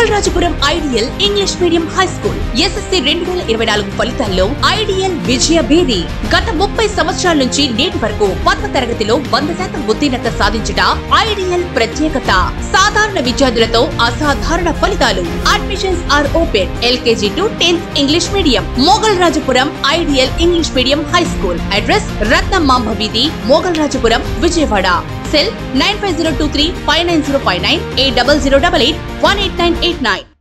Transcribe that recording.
మోగల్ Rajapuram ideal English medium high school SSC రెండు వేల ఇరవై నాలుగు ఫలితాల్లో ఐడియల్ విజయ భేరి గత ముప్పై సంవత్సరాల నుంచి నేటి వరకు పదవ తరగతిలో వంద శాతం ఉత్తీర్ణత సాధించట ఐడియల్ ప్రత్యేకత సాధారణ విద్యార్థులతో అసాధారణ ఫలితాలు admissions are open LKG to tenth English medium Mogal Rajapuram ideal English medium high school address Ratnamamba వీధి Mogal Rajapuram Vijayawada cell nine five zero two three five nine zero five nine eight double zero double eight one eight nine eight nine